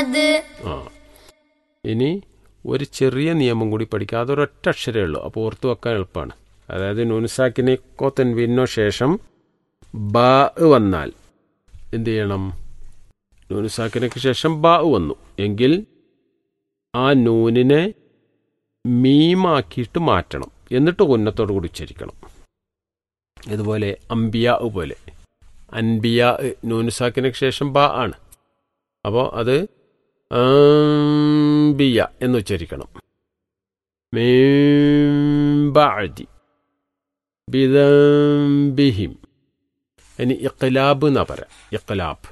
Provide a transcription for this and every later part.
അത് ആ ഇനി ഒരു ചെറിയ നിയമം കൂടി പഠിക്കുക അതൊരൊറ്റ അക്ഷരമേ ഉള്ളൂ അപ്പോൾ ഓർത്തു വെക്കാൻ എളുപ്പമാണ് അതായത് നൂനുസാക്കിനേക്കോ തെൻവീനോ ശേഷം ബ വന്നാൽ എന്ത് ചെയ്യണം നൂനുസാക്കിനക്ക് ശേഷം ബ വന്നു എങ്കിൽ ആ നൂനിനെ മീമാക്കിയിട്ട് മാറ്റണം എന്നിട്ട് ഉന്നത്തോടു കൂടി ഉച്ചരിക്കണം ഇതുപോലെ അംബിയ പോലെ അൻബിയ നൂനുസാക്കിനക്ക് ശേഷം ബ ആണ് അപ്പോൾ അത് അംബിയ എന്ന് ഉച്ചരിക്കണം മീംബഅദി ബിദംബിഹിം ഇനി ഇഖ്ലാബ് എന്നാ പറയാം ഇഖ്ലാബ്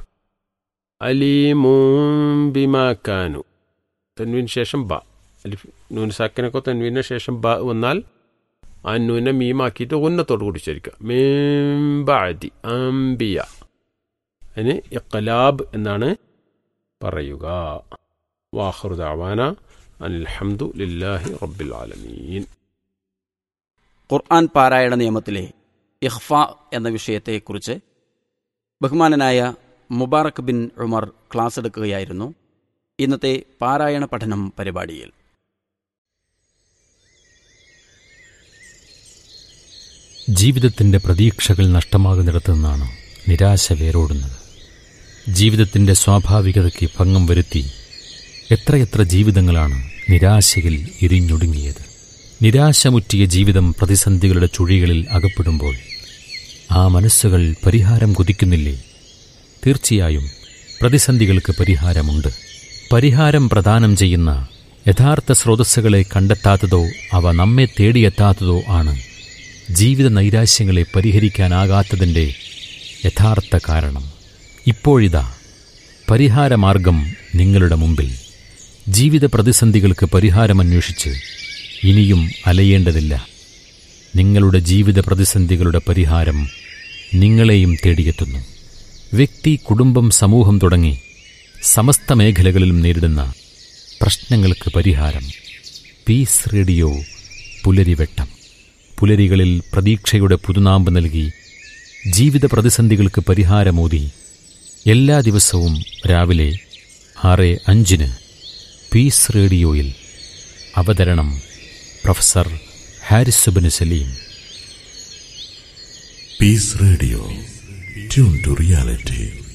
അലീമും ബിമാക്കാനു തൻവീന് ശേഷം ബ അലിഫ് നൂൻ സാക്കിനൊക്കെ തൻവീന് ശേഷം ബ വന്നാൽ ആ നൂനെ മീമാക്കിയിട്ട് ഉന്നത്തോട് കൂടി ഉച്ചരിക്കുക മീംബഅദി അംബിയ അതിന് ഇഖ്ലാബ് എന്നാണ് പറയുക വാഹുർ ദാവാന അൽഹംദു ലില്ലാഹി റബ്ബിൽ ആലമീൻ ഖുർആൻ പാരായണ നിയമത്തിലെ ഇഖ്ഫ എന്ന വിഷയത്തെക്കുറിച്ച് ബഹുമാനനായ മുബാറക് ബിൻ ഉമർ ക്ലാസ് എടുക്കുകയായിരുന്നു ഇന്നത്തെ പാരായണ പഠനം പരിപാടിയിൽ ജീവിതത്തിന്റെ പ്രതീക്ഷകൾ നഷ്ടമാകുന്നിടത്തു നിന്നാണ് നിരാശ വേരോടുന്നത് ജീവിതത്തിന്റെ സ്വാഭാവികതയ്ക്ക് ഭംഗം വരുത്തി എത്രയെത്ര ജീവിതങ്ങളാണ് നിരാശയിൽ ഇരിഞ്ഞൊടുങ്ങിയത് നിരാശമുറ്റിയ ജീവിതം പ്രതിസന്ധികളുടെ ചുഴികളിൽ അകപ്പെടുമ്പോൾ ആ മനസ്സുകൾ പരിഹാരം കൊതിക്കുന്നില്ലേ തീർച്ചയായും പ്രതിസന്ധികൾക്ക് പരിഹാരമുണ്ട് പരിഹാരം പ്രദാനം ചെയ്യുന്ന യഥാർത്ഥ സ്രോതസ്സുകളെ കണ്ടെത്താത്തതോ അവ നമ്മെ തേടിയെത്താത്തതോ ആണ് ജീവിത നൈരാശ്യങ്ങളെ പരിഹരിക്കാനാകാത്തതിൻ്റെ യഥാർത്ഥ കാരണം ഇപ്പോഴിതാ പരിഹാരമാർഗം നിങ്ങളുടെ മുമ്പിൽ ജീവിത പ്രതിസന്ധികൾക്ക് പരിഹാരമന്വേഷിച്ച് ഇനിയും അലയേണ്ടതില്ല നിങ്ങളുടെ ജീവിത പ്രതിസന്ധികളുടെ പരിഹാരം നിങ്ങളെയും തേടിയെത്തുന്നു വ്യക്തി കുടുംബം സമൂഹം തുടങ്ങി സമസ്ത മേഖലകളിലും നേരിടുന്ന പ്രശ്നങ്ങൾക്ക് പരിഹാരം പീസ് റേഡിയോ പുലരിവെട്ടം പുലരികളിൽ പ്രതീക്ഷയുടെ പുതുനാമ്പ് നൽകി ജീവിത പ്രതിസന്ധികൾക്ക് പരിഹാരമോതി എല്ലാ ദിവസവും രാവിലെ ആറ് അഞ്ചിന് പീസ് റേഡിയോയിൽ അവതരണം professor Haris bin Saleem Peace Radio. Tune to reality.